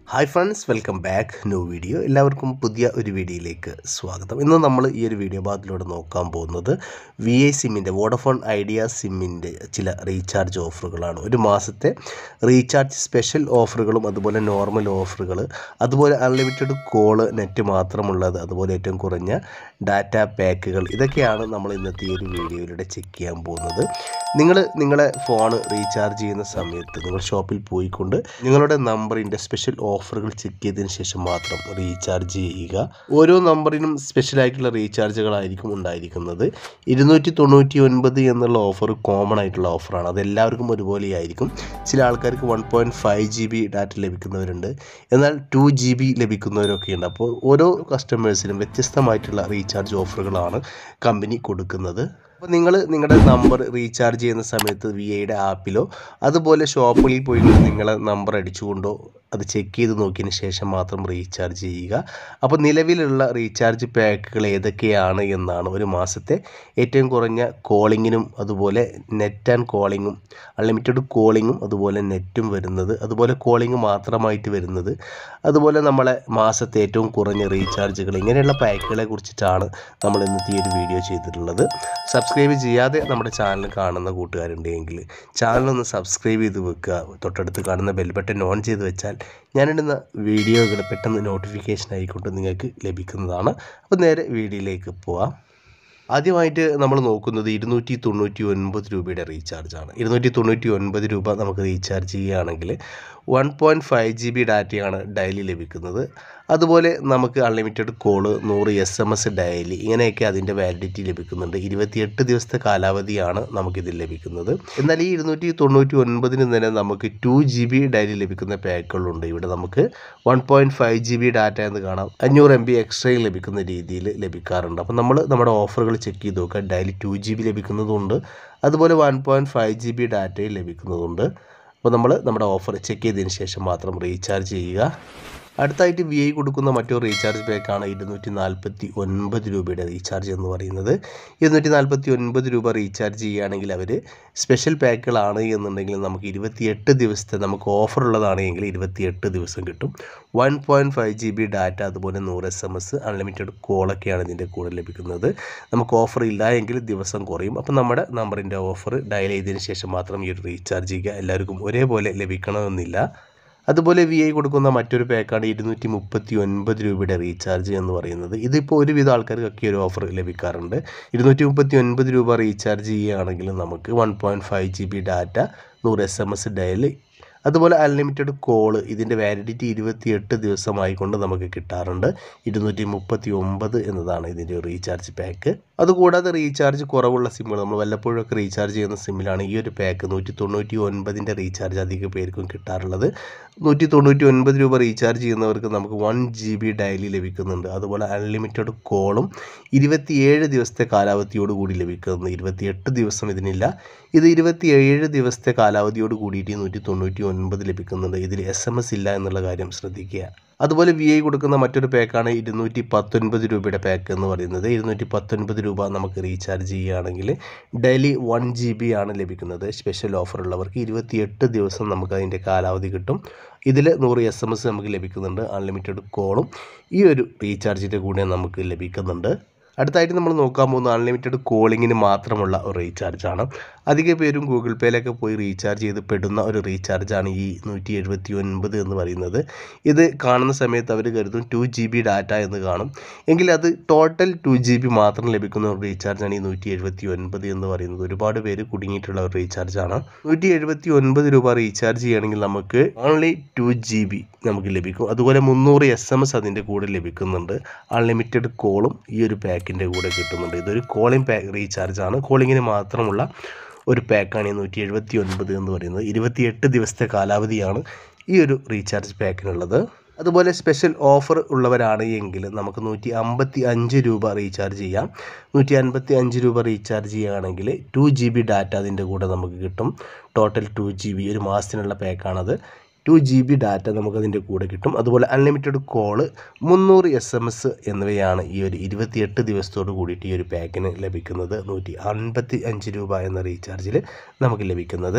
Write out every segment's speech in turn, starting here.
hi friends welcome back new video എല്ലാവർക്കും പുതിയ ഒരു വീഡിയോയിലേക്ക് സ്വാഗതം ഇന്ന് നമ്മൾ ഈ ഒരു വീഡിയോ ഭാഗത്തിലൂടെ നോക്കാൻ പോകുന്നത് വി ഐ സിമ്മിൻ്റെ വോഡഫോൺ ഐഡിയ സിമ്മിൻ്റെ ചില റീചാർജ് ഓഫറുകളാണ് ഒരു മാസത്തെ റീചാർജ് സ്പെഷ്യൽ ഓഫറുകളും അതുപോലെ നോർമൽ ഓഫറുകൾ അതുപോലെ അൺലിമിറ്റഡ് കോള് നെറ്റ് മാത്രമുള്ളത് അതുപോലെ ഏറ്റവും കുറഞ്ഞ ഡാറ്റ പാക്കുകൾ ഇതൊക്കെയാണ് നമ്മൾ ഇന്നത്തെ ഈ ഒരു വീഡിയോയിലൂടെ ചെക്ക് ചെയ്യാൻ പോകുന്നത് നിങ്ങൾ നിങ്ങളെ ഫോൺ റീചാർജ് ചെയ്യുന്ന സമയത്ത് നിങ്ങൾ ഷോപ്പിൽ പോയിക്കൊണ്ട് നിങ്ങളുടെ നമ്പറിൻ്റെ സ്പെഷ്യൽ ഓഫറുകൾ ചെക്ക് ചെയ്തതിന് ശേഷം മാത്രം റീചാർജ് ചെയ്യുക ഓരോ നമ്പറിനും സ്പെഷ്യലായിട്ടുള്ള റീചാർജുകളായിരിക്കും ഉണ്ടായിരിക്കുന്നത് ഇരുന്നൂറ്റി തൊണ്ണൂറ്റി ഒൻപത് എന്നുള്ള ഓഫർ കോമൺ ആയിട്ടുള്ള ഓഫറാണ് അത് എല്ലാവർക്കും ഒരുപോലെ ആയിരിക്കും ചില ആൾക്കാർക്ക് one point five G B ഡാറ്റ ലഭിക്കുന്നവരുണ്ട് എന്നാൽ ടു ജി ബി ലഭിക്കുന്നവരൊക്കെ ഉണ്ട് അപ്പോൾ ഓരോ കസ്റ്റമേഴ്സിനും വ്യത്യസ്തമായിട്ടുള്ള റീചാർജ് ഓഫറുകളാണ് കമ്പനി കൊടുക്കുന്നത് അപ്പോൾ നിങ്ങൾ നിങ്ങളുടെ നമ്പർ റീചാർജ് ചെയ്യുന്ന സമയത്ത് വി ഐയുടെ ആപ്പിലോ അതുപോലെ ഷോപ്പുകളിൽ പോയി നിങ്ങളെ നമ്പർ അടിച്ചുകൊണ്ടോ അത് ചെക്ക് ചെയ്ത് നോക്കിയതിന് ശേഷം മാത്രം റീചാർജ് ചെയ്യുക അപ്പോൾ നിലവിലുള്ള റീചാർജ് പാക്കുകൾ ഏതൊക്കെയാണ് എന്നാണ് ഒരു മാസത്തെ ഏറ്റവും കുറഞ്ഞ കോളിങ്ങിനും അതുപോലെ നെറ്റ് ആൻഡ് കോളിങ്ങും അൺലിമിറ്റഡ് കോളിങ്ങും അതുപോലെ നെറ്റും വരുന്നത് അതുപോലെ കോളിംഗ് മാത്രമായിട്ട് വരുന്നത് അതുപോലെ നമ്മളെ മാസത്തെ ഏറ്റവും കുറഞ്ഞ റീചാർജുകൾ ഇങ്ങനെയുള്ള പാക്കുകളെ കുറിച്ചിട്ടാണ് നമ്മൾ ഇന്നത്തെ ഈ ഒരു വീഡിയോ ചെയ്തിട്ടുള്ളത് സബ്സ്ക്രൈബ് ചെയ്യാതെ നമ്മുടെ ചാനൽ കാണുന്ന കൂട്ടുകാരുണ്ടെങ്കിൽ ചാനലൊന്ന് സബ്സ്ക്രൈബ് ചെയ്ത് വെക്കുക തൊട്ടടുത്ത് കാണുന്ന ബെൽ ബട്ടൺ ഓൺ ചെയ്ത് വെച്ചാൽ ഞാനിടുന്ന വീഡിയോകൾ പെട്ടെന്ന് നോട്ടിഫിക്കേഷൻ ആയിക്കൊണ്ട് നിങ്ങൾക്ക് ലഭിക്കുന്നതാണ് അപ്പോൾ നേരെ വീഡിയോയിലേക്ക് പോവാം ആദ്യമായിട്ട് നമ്മൾ നോക്കുന്നത് ഇരുന്നൂറ്റി തൊണ്ണൂറ്റി ഒൻപത് രൂപയുടെ റീചാർജാണ് ഇരുന്നൂറ്റി തൊണ്ണൂറ്റി ഒൻപത് രൂപ നമുക്ക് റീചാർജ് ചെയ്യുകയാണെങ്കിൽ one point five G B ഡാറ്റയാണ് ഡെയിലി ലഭിക്കുന്നത് അതുപോലെ നമുക്ക് അൺലിമിറ്റഡ് കോള് നൂറ് എസ് എം എസ് ഡെയിലി ഇങ്ങനെയൊക്കെ അതിൻ്റെ വാലിഡിറ്റി ലഭിക്കുന്നുണ്ട് ഇരുപത്തിയെട്ട് ദിവസത്തെ കാലാവധിയാണ് നമുക്കിതിൽ ലഭിക്കുന്നത് എന്നാൽ ഈ ഇരുന്നൂറ്റി തൊണ്ണൂറ്റി ഒൻപതിന് തന്നെ നമുക്ക് ടു ജി ബി ഡെയിലി ലഭിക്കുന്ന പാക്കുകളുണ്ട് ഇവിടെ നമുക്ക് one point five G B data എന്ന് കാണാം അഞ്ഞൂറ് എം ബി എക്സ്ട്രയും ലഭിക്കുന്ന രീതിയിൽ ലഭിക്കാറുണ്ട് അപ്പോൾ നമ്മൾ നമ്മുടെ ഓഫറുകൾ ചെക്ക് ചെയ്ത് നോക്കുക ഡെയിലി ടു ജി ബി ലഭിക്കുന്നതുണ്ട് അതുപോലെ one point five G B ഡാറ്റയും ലഭിക്കുന്നതുണ്ട് അപ്പോൾ നമ്മൾ നമ്മുടെ ഓഫർ ചെക്ക് ചെയ്തതിന് ശേഷം മാത്രം റീചാർജ് ചെയ്യുക അടുത്തായിട്ട് വി ഐ കൊടുക്കുന്ന മറ്റൊരു റീചാർജ് പാക്കാണ് ഇരുന്നൂറ്റി നാൽപ്പത്തി ഒൻപത് രൂപയുടെ റീചാർജ് എന്ന് പറയുന്നത് ഇരുന്നൂറ്റി നാൽപ്പത്തി ഒൻപത് രൂപ റീചാർജ് ചെയ്യുകയാണെങ്കിൽ അവർ സ്പെഷ്യൽ പാക്കുകളാണ് എന്നുണ്ടെങ്കിൽ നമുക്ക് ഇരുപത്തിയെട്ട് ദിവസത്തെ നമുക്ക് ഓഫർ ഉള്ളതാണ് എങ്കിൽ ഇരുപത്തിയെട്ട് ദിവസം കിട്ടും one point five G B data അതുപോലെ നൂറ് എസ് എം എസ് അൺലിമിറ്റഡ് കോളൊക്കെയാണ് ഇതിൻ്റെ കൂടെ ലഭിക്കുന്നത് നമുക്ക് ഓഫർ ഇല്ല എങ്കിൽ ദിവസം കുറയും അപ്പം നമ്മുടെ നമ്പറിൻ്റെ ഓഫർ ഡയൽ ചെയ്തതിന് ശേഷം മാത്രം ഈ ഒരു റീചാർജ് ചെയ്യുക എല്ലാവർക്കും ഒരേപോലെ ലഭിക്കണമെന്നില്ല അതുപോലെ വി ഐ കൊടുക്കുന്ന മറ്റൊരു പാക്കാണ് ഇരുന്നൂറ്റി മുപ്പത്തി ഒൻപത് രൂപയുടെ റീചാർജ് എന്ന് പറയുന്നത് ഇതിപ്പോൾ ഒരുവിധ ആൾക്കാർക്കൊക്കെ ഒരു ഓഫർ ലഭിക്കാറുണ്ട് ഇരുന്നൂറ്റി മുപ്പത്തി ഒൻപത് രൂപ റീചാർജ് ചെയ്യുകയാണെങ്കിൽ നമുക്ക് one point five G B data നൂറ് എസ് എം എസ് ഡയലി അതുപോലെ അൺലിമിറ്റഡ് കോള് ഇതിൻ്റെ വാലിഡിറ്റി ഇരുപത്തിയെട്ട് ദിവസമായിക്കൊണ്ട് നമുക്ക് കിട്ടാറുണ്ട് ഇരുന്നൂറ്റി മുപ്പത്തി ഒമ്പത് എന്നതാണ് ഇതിൻ്റെ റീചാർജ് പാക്ക് അതുകൂടാതെ റീചാർജ് കുറവുള്ള സിമ്മുകൾ നമ്മൾ വല്ലപ്പോഴൊക്കെ റീചാർജ് ചെയ്യുന്ന സിമ്മിലാണ് ഈ ഒരു പാക്ക് നൂറ്റി തൊണ്ണൂറ്റി ഒൻപതിൻ്റെ റീചാർജ് അധിക പേർക്കും കിട്ടാറുള്ളത് നൂറ്റി തൊണ്ണൂറ്റി ഒൻപത് രൂപ റീചാർജ് ചെയ്യുന്നവർക്ക് നമുക്ക് വൺ ജി ബി ഡെയിലി ലഭിക്കുന്നുണ്ട് അതുപോലെ അൺലിമിറ്റഡ് കോളും ഇരുപത്തിയേഴ് ദിവസത്തെ കാലാവധിയോട് കൂടി ലഭിക്കുന്നു ഇരുപത്തിയെട്ട് ദിവസം ഇതിനില്ല ഇത് ഇരുപത്തിയേഴ് ദിവസത്തെ കാലാവധിയോട് കൂടിയിട്ട് നൂറ്റി തൊണ്ണൂറ്റി ഒൻപത് ലഭിക്കുന്നുണ്ട് ഇതിൽ എസ് എം എസ് ഇല്ല എന്നുള്ള കാര്യം ശ്രദ്ധിക്കുക അതുപോലെ വി ഐ കൊടുക്കുന്ന മറ്റൊരു പാക്കാണ് ഇരുന്നൂറ്റി പത്തൊൻപത് രൂപയുടെ പാക്ക് എന്ന് പറയുന്നത് ഇരുന്നൂറ്റി പത്തൊൻപത് രൂപ നമുക്ക് റീചാർജ് ചെയ്യുകയാണെങ്കിൽ ഡെയിലി വൺ ജി ബി ആണ് ലഭിക്കുന്നത് സ്പെഷ്യൽ ഓഫർ ഉള്ളവർക്ക് ഇരുപത്തിയെട്ട് ദിവസം നമുക്ക് അതിൻ്റെ കാലാവധി കിട്ടും ഇതിൽ നൂറ് എസ് എം എസ് നമുക്ക് ലഭിക്കുന്നുണ്ട് അൺലിമിറ്റഡ് കോളും ഈ ഒരു റീചാർജിൻ്റെ കൂടെ നമുക്ക് ലഭിക്കുന്നുണ്ട് അടുത്തായിട്ട് നമ്മൾ നോക്കാൻ പോകുന്ന അൺലിമിറ്റഡ് കോളിങ്ങിന് മാത്രമുള്ള ഒരു റീചാർജാണ് അധിക പേരും ഗൂഗിൾ പേയിലൊക്കെ പോയി റീചാർജ് ചെയ്ത് പെടുന്ന ഒരു റീചാർജാണ് ഈ നൂറ്റി എഴുപത്തി ഒൻപത് എന്ന് പറയുന്നത് ഇത് കാണുന്ന സമയത്ത് അവർ കരുതും ടു ജി ബി ഡാറ്റ എന്ന് കാണും എങ്കിൽ അത് ടോട്ടൽ ടു ജി ബി മാത്രം ലഭിക്കുന്ന ഒരു റീചാർജാണ് ഈ നൂറ്റി എഴുപത്തി ഒൻപത് എന്ന് പറയുന്നത് ഒരുപാട് പേര് കുടുങ്ങിയിട്ടുള്ള ഒരു റീചാർജാണ് നൂറ്റി എഴുപത്തി ഒൻപത് രൂപ റീചാർജ് ചെയ്യണമെങ്കിൽ നമുക്ക് ഓൺലി ടു ജി ബി നമുക്ക് ലഭിക്കും അതുപോലെ മുന്നൂറ് എസ് എം എസ് അതിൻ്റെ കൂടെ ലഭിക്കുന്നുണ്ട് അൺലിമിറ്റഡ് കോളും ഈ ഒരു പാക്കിൻ്റെ കൂടെ കിട്ടുന്നുണ്ട് ഇതൊരു കോളിംഗ് പാക്ക് റീചാർജാണ് കോളിങ്ങിന് മാത്രമുള്ള ഒരു പാക്കാണ് ഈ നൂറ്റി എഴുപത്തി ഒൻപത് എന്ന് പറയുന്നത് ഇരുപത്തിയെട്ട് ദിവസത്തെ കാലാവധിയാണ് ഈ ഒരു റീചാർജ് പാക്കിനുള്ളത് അതുപോലെ സ്പെഷ്യൽ ഓഫർ ഉള്ളവരാണ് എങ്കിൽ നമുക്ക് നൂറ്റി അമ്പത്തി അഞ്ച് രൂപ റീചാർജ് ചെയ്യാം നൂറ്റി അൻപത്തി അഞ്ച് രൂപ റീചാർജ് ചെയ്യുകയാണെങ്കിൽ ടു ജി ബി ഡാറ്റ അതിൻ്റെ കൂടെ നമുക്ക് കിട്ടും ടോട്ടൽ ടു ജി ബി ഒരു മാസത്തിനുള്ള പാക്കാണത് ടു ജി ബി ഡാറ്റ നമുക്കതിൻ്റെ കൂടെ കിട്ടും അതുപോലെ അൺലിമിറ്റഡ് കോള് മുന്നൂറ് എസ് എം എസ് എന്നിവയാണ് ഈ ഒരു ഇരുപത്തിയെട്ട് ദിവസത്തോട് കൂടിയിട്ട് ഈ ഒരു പാക്കിന് ലഭിക്കുന്നത് നൂറ്റി അൻപത്തി അഞ്ച് രൂപ എന്ന റീചാർജിൽ നമുക്ക് ലഭിക്കുന്നത്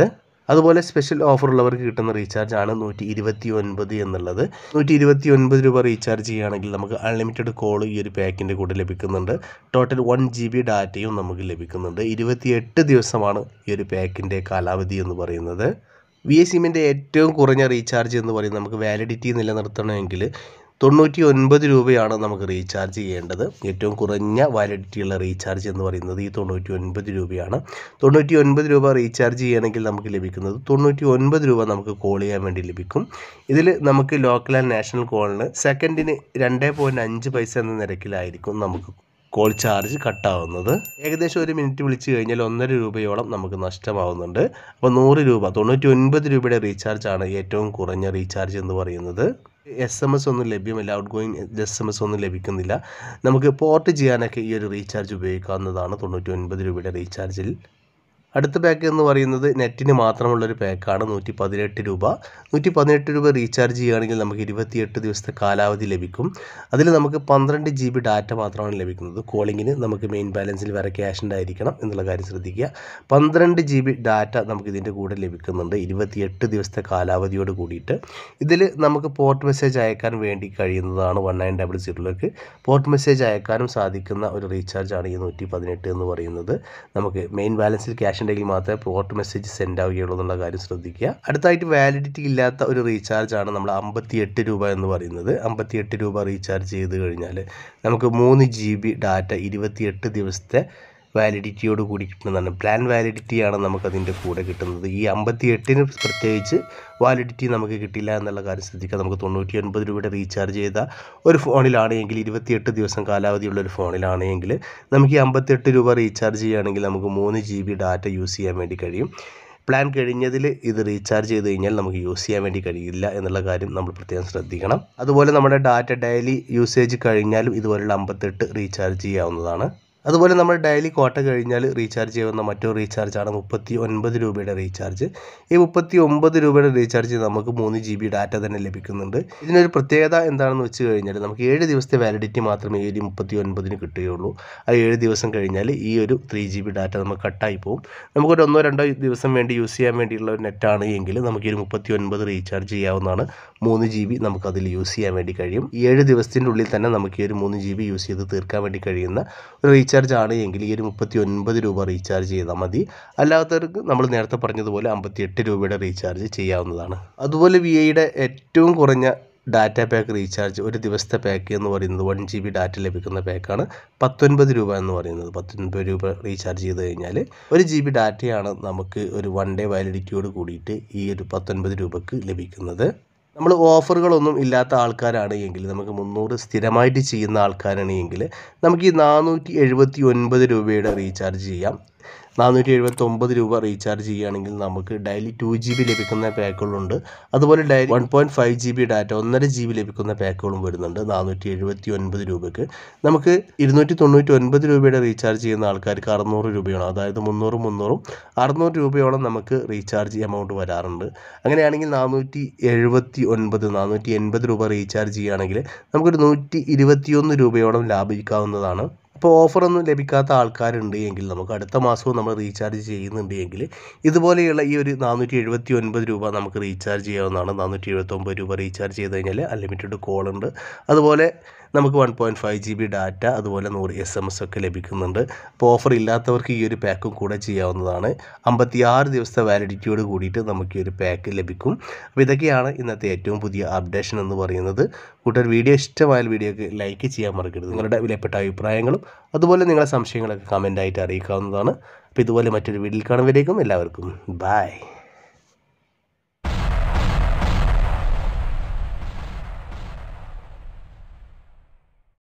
അതുപോലെ സ്പെഷ്യൽ ഓഫർ ഉള്ളവർക്ക് കിട്ടുന്ന റീചാർജ് ആണ് നൂറ്റി ഇരുപത്തി ഒൻപത് എന്നുള്ളത് നൂറ്റി ഇരുപത്തി ഒൻപത് രൂപ റീചാർജ് ചെയ്യുകയാണെങ്കിൽ നമുക്ക് അൺലിമിറ്റഡ് കോൾ ഈ ഒരു പാക്കിൻ്റെ കൂടെ ലഭിക്കുന്നുണ്ട് ടോട്ടൽ വൺ ജി ബി ഡാറ്റയും നമുക്ക് ലഭിക്കുന്നുണ്ട് ഇരുപത്തിയെട്ട് ദിവസമാണ് ഈ ഒരു പാക്കിൻ്റെ കാലാവധി എന്ന് പറയുന്നത് വി എ സിമ്മിൻ്റെ ഏറ്റവും കുറഞ്ഞ റീചാർജ് എന്ന് പറയുന്നത് നമുക്ക് വാലിഡിറ്റി നിലനിർത്തണമെങ്കിൽ തൊണ്ണൂറ്റി ഒൻപത് രൂപയാണ് നമുക്ക് റീചാർജ് ചെയ്യേണ്ടത് ഏറ്റവും കുറഞ്ഞ വാലിഡിറ്റി ഉള്ള റീചാർജ് എന്ന് പറയുന്നത് ഈ തൊണ്ണൂറ്റി ഒൻപത് രൂപയാണ് തൊണ്ണൂറ്റി ഒൻപത് രൂപ റീചാർജ് ചെയ്യണമെങ്കിൽ നമുക്ക് ലഭിക്കുന്നത് തൊണ്ണൂറ്റി ഒൻപത് രൂപ നമുക്ക് കോൾ ചെയ്യാൻ വേണ്ടി ലഭിക്കും ഇതിൽ നമുക്ക് ലോക്കൽ ആൻഡ് നാഷണൽ കോളിന് സെക്കൻഡിന് രണ്ട് പോയിൻറ്റ് അഞ്ച് പൈസ എന്ന നിരക്കിലായിരിക്കും നമുക്ക് കോൾ ചാർജ് കട്ടാവുന്നത് ഏകദേശം ഒരു മിനിറ്റ് വിളിച്ച് കഴിഞ്ഞാൽ ഒന്നര രൂപയോളം നമുക്ക് നഷ്ടമാവുന്നുണ്ട് അപ്പോൾ നൂറ് രൂപ തൊണ്ണൂറ്റി ഒൻപത് രൂപയുടെ റീചാർജാണ് ഏറ്റവും കുറഞ്ഞ റീചാർജ് എന്ന് പറയുന്നത് എസ് എം എസ് ഒന്നും ലഭ്യമല്ല outgoing S M S ഒന്നും ലഭിക്കുന്നില്ല നമുക്ക് പോർട്ട് ചെയ്യാനൊക്കെ ഈ ഒരു റീചാർജ് ഉപയോഗിക്കാവുന്നതാണ് തൊണ്ണൂറ്റി ഒൻപത് രൂപയുടെ റീചാർജിൽ അടുത്ത പാക്ക് എന്ന് പറയുന്നത് നെറ്റിന് മാത്രമുള്ളൊരു പാക്കാണ് നൂറ്റി പതിനെട്ട് രൂപ നൂറ്റി പതിനെട്ട് രൂപ റീചാർജ് ചെയ്യുകയാണെങ്കിൽ നമുക്ക് ഇരുപത്തിയെട്ട് ദിവസത്തെ കാലാവധി ലഭിക്കും അതിൽ നമുക്ക് പന്ത്രണ്ട് ജി ബി ഡാറ്റ മാത്രമാണ് ലഭിക്കുന്നത് കോളിങ്ങിന് നമുക്ക് മെയിൻ ബാലൻസിൽ വരെ ക്യാഷ് ഉണ്ടായിരിക്കണം എന്നുള്ള കാര്യം ശ്രദ്ധിക്കുക പന്ത്രണ്ട് ജി ബി ഡാറ്റ നമുക്ക് ഇതിൻ്റെ കൂടെ ലഭിക്കുന്നുണ്ട് ഇരുപത്തിയെട്ട് ദിവസത്തെ കാലാവധിയോട് കൂടിയിട്ട് ഇതിൽ നമുക്ക് പോർട്ട് മെസ്സേജ് അയക്കാൻ വേണ്ടി കഴിയുന്നതാണ് വൺ നയൻ ഡബിൾ സീറോയിലേക്ക് പോർട്ട് മെസ്സേജ് അയക്കാനും സാധിക്കുന്ന ഒരു റീചാർജാണ് ഈ നൂറ്റി പതിനെട്ട് എന്ന് പറയുന്നത് നമുക്ക് മെയിൻ ബാലൻസിൽ ക്യാഷ് ഉണ്ടെങ്കിൽ മാത്രമേ പോർട്ട് മെസ്സേജ് സെൻഡ് ആവുകയുള്ളൂ എന്നുള്ള കാര്യം ശ്രദ്ധിക്കുക അടുത്തായിട്ട് വാലിഡിറ്റി ഇല്ലാത്ത ഒരു റീചാർജ് ആണ് നമ്മൾ അമ്പത്തി എട്ട് രൂപ എന്ന് പറയുന്നത് അമ്പത്തി എട്ട് രൂപ റീചാർജ് ചെയ്ത് കഴിഞ്ഞാൽ നമുക്ക് മൂന്ന് ജി ബി ഡാറ്റ ഇരുപത്തിയെട്ട് ദിവസത്തെ വാലിഡിറ്റിയോട് കൂടി കിട്ടുന്നതാണ് പ്ലാൻ വാലിഡിറ്റിയാണ് നമുക്കതിൻ്റെ കൂടെ കിട്ടുന്നത് ഈ അമ്പത്തി എട്ടിന് പ്രത്യേകിച്ച് വാലിഡിറ്റി നമുക്ക് കിട്ടില്ല എന്നുള്ള കാര്യം ശ്രദ്ധിക്കുക നമുക്ക് തൊണ്ണൂറ്റി ഒൻപത് രൂപയുടെ റീചാർജ് ചെയ്ത ഒരു ഫോണിലാണെങ്കിൽ ഇരുപത്തിയെട്ട് ദിവസം കാലാവധിയുള്ള ഒരു ഫോണിലാണെങ്കിൽ നമുക്ക് ഈ അമ്പത്തെട്ട് രൂപ റീചാർജ് ചെയ്യുകയാണെങ്കിൽ നമുക്ക് മൂന്ന് ജി ബി ഡാറ്റ യൂസ് ചെയ്യാൻ വേണ്ടി കഴിയും പ്ലാൻ കഴിഞ്ഞതിൽ ഇത് റീചാർജ് ചെയ്ത് കഴിഞ്ഞാൽ നമുക്ക് യൂസ് ചെയ്യാൻ വേണ്ടി കഴിയില്ല എന്നുള്ള കാര്യം നമ്മൾ പ്രത്യേകം ശ്രദ്ധിക്കണം അതുപോലെ നമ്മുടെ ഡാറ്റ ഡെയിലി യൂസേജ് കഴിഞ്ഞാലും ഇതുപോലുള്ള അമ്പത്തെട്ട് റീചാർജ് ചെയ്യാവുന്നതാണ് അതുപോലെ നമ്മൾ ഡെയിലി കോട്ട കഴിഞ്ഞാൽ റീചാർജ് ചെയ്യുന്ന മറ്റൊരു റീചാർജാണ് മുപ്പത്തി ഒൻപത് രൂപയുടെ റീചാർജ് ഈ മുപ്പത്തി ഒമ്പത് രൂപയുടെ റീചാർജ് നമുക്ക് മൂന്ന് ജി ബി ഡാറ്റ തന്നെ ലഭിക്കുന്നുണ്ട് ഇതിനൊരു പ്രത്യേകത എന്താണെന്ന് വെച്ച് കഴിഞ്ഞാൽ നമുക്ക് ഏഴ് ദിവസത്തെ വാലിഡിറ്റി മാത്രമേ ഈ ഒരു മുപ്പത്തി ഒൻപതിന് കിട്ടുകയുള്ളൂ ആ ഏഴ് ദിവസം കഴിഞ്ഞാൽ ഈ ഒരു ത്രീ ജി ബി ഡാറ്റ നമുക്ക് കട്ടായി പോകും നമുക്കൊരു ഒന്നോ രണ്ടോ ദിവസം വേണ്ടി യൂസ് ചെയ്യാൻ വേണ്ടിയുള്ള ഒരു നെറ്റാണ് എങ്കിൽ നമുക്ക് ഈ ഒരു മുപ്പത്തി ഒൻപത് റീചാർജ് ചെയ്യാവുന്നതാണ് മൂന്ന് ജി ബി നമുക്കതിൽ യൂസ് ചെയ്യാൻ വേണ്ടി കഴിയും ഈ ഏഴ് ദിവസത്തിൻ്റെ ഉള്ളിൽ തന്നെ നമുക്ക് ഈ ഒരു മൂന്ന് ജി ബി യൂസ് ചെയ്ത് തീർക്കാൻ വേണ്ടി കഴിയുന്ന ഒരു റീചാർജ് ആണ് എങ്കിൽ ഈ ഒരു മുപ്പത്തി ഒൻപത് രൂപ റീചാർജ് ചെയ്താൽ മതി അല്ലാത്തവർക്ക് നമ്മൾ നേരത്തെ പറഞ്ഞതുപോലെ അമ്പത്തി എട്ട് രൂപയുടെ റീചാർജ് ചെയ്യാവുന്നതാണ് അതുപോലെ വി ഐയുടെ ഏറ്റവും കുറഞ്ഞ ഡാറ്റ പാക്ക് റീചാർജ് ഒരു ദിവസത്തെ പാക്ക് എന്ന് പറയുന്നത് വൺ ജി ബി ഡാറ്റ ലഭിക്കുന്ന പാക്കാണ് പത്തൊൻപത് രൂപ എന്ന് പറയുന്നത് പത്തൊൻപത് രൂപ റീചാർജ് ചെയ്ത് കഴിഞ്ഞാൽ ഒരു ജി ബി ഡാറ്റയാണ് നമുക്ക് ഒരു വൺ ഡേ വാലിഡിറ്റിയോട് കൂടിയിട്ട് ഈ ഒരു പത്തൊൻപത് രൂപക്ക് ലഭിക്കുന്നത് നമ്മൾ ഓഫറുകളൊന്നും ഇല്ലാത്ത ആൾക്കാരാണ് എങ്കിൽ നമുക്ക് മുന്നൂറ് സ്ഥിരമായിട്ട് ചെയ്യുന്ന ആൾക്കാരാണ് എങ്കിൽ നമുക്ക് ഈ നാനൂറ്റി എഴുപത്തി ഒൻപത് രൂപയുടെ റീചാർജ് ചെയ്യാം നാനൂറ്റി എഴുപത്തി ഒമ്പത് രൂപ റീചാർജ് ചെയ്യുകയാണെങ്കിൽ നമുക്ക് ഡെയിലി ടു ജി ബി ലഭിക്കുന്ന പാക്കുകളുണ്ട് അതുപോലെ daily one point five G B data ഒന്നര ജി ബി ലഭിക്കുന്ന പാക്കുകളും വരുന്നുണ്ട് നാനൂറ്റി എഴുപത്തി ഒൻപത് രൂപയ്ക്ക് നമുക്ക് ഇരുന്നൂറ്റി തൊണ്ണൂറ്റി ഒൻപത് രൂപയുടെ റീചാർജ് ചെയ്യുന്ന ആൾക്കാർക്ക് അറുന്നൂറ് രൂപയാണ് അതായത് മുന്നൂറും മുന്നൂറും അറുന്നൂറ് രൂപയോളം നമുക്ക് റീചാർജ് എമൗണ്ട് വരാറുണ്ട് അങ്ങനെയാണെങ്കിൽ നാനൂറ്റി എഴുപത്തി ഒൻപത് നാനൂറ്റി എൺപത് രൂപ റീചാർജ് ചെയ്യുകയാണെങ്കിൽ നമുക്കൊരു നൂറ്റി ഇരുപത്തിയൊന്ന് രൂപയോളം ലാഭിക്കാവുന്നതാണ് അപ്പോൾ ഓഫറൊന്നും ലഭിക്കാത്ത ആൾക്കാരുണ്ട് എങ്കിൽ നമുക്ക് അടുത്ത മാസവും നമ്മൾ റീചാർജ് ചെയ്യുന്നുണ്ട് എങ്കിൽ ഇതുപോലെയുള്ള ഈ ഒരു നാനൂറ്റി എഴുപത്തി ഒൻപത് രൂപ നമുക്ക് റീചാർജ് ചെയ്യാവുന്നതാണ് നാനൂറ്റി എഴുപത്തൊമ്പത് രൂപ റീചാർജ് ചെയ്ത് കഴിഞ്ഞാൽ അൺലിമിറ്റഡ് കോൾ ഉണ്ട് അതുപോലെ നമുക്ക് one point five G B data അതുപോലെ നൂറ് എസ് എം എസ് ഒക്കെ ലഭിക്കുന്നുണ്ട് അപ്പോൾ ഓഫർ ഇല്ലാത്തവർക്ക് ഈ ഒരു പാക്കും കൂടെ ചെയ്യാവുന്നതാണ് അമ്പത്തിയാറ് ദിവസത്തെ വാലിഡിറ്റിയോട് കൂടിയിട്ട് നമുക്ക് ഈ ഒരു പാക്ക് ലഭിക്കും അപ്പോൾ ഇതൊക്കെയാണ് ഇന്നത്തെ ഏറ്റവും പുതിയ അപ്ഡേഷൻ എന്ന് പറയുന്നത് കൂട്ടർ വീഡിയോ ഇഷ്ടമായ വീഡിയോക്ക് ലൈക്ക് ചെയ്യാൻ മറക്കരുത് നിങ്ങളുടെ വിലപ്പെട്ട അഭിപ്രായങ്ങളും അതുപോലെ നിങ്ങളുടെ സംശയങ്ങളൊക്കെ കമൻ്റായിട്ട് അറിയിക്കാവുന്നതാണ് അപ്പോൾ ഇതുപോലെ മറ്റൊരു വീഡിയോയിൽ കാണുമ്പോഴേക്കും എല്ലാവർക്കും ബായ്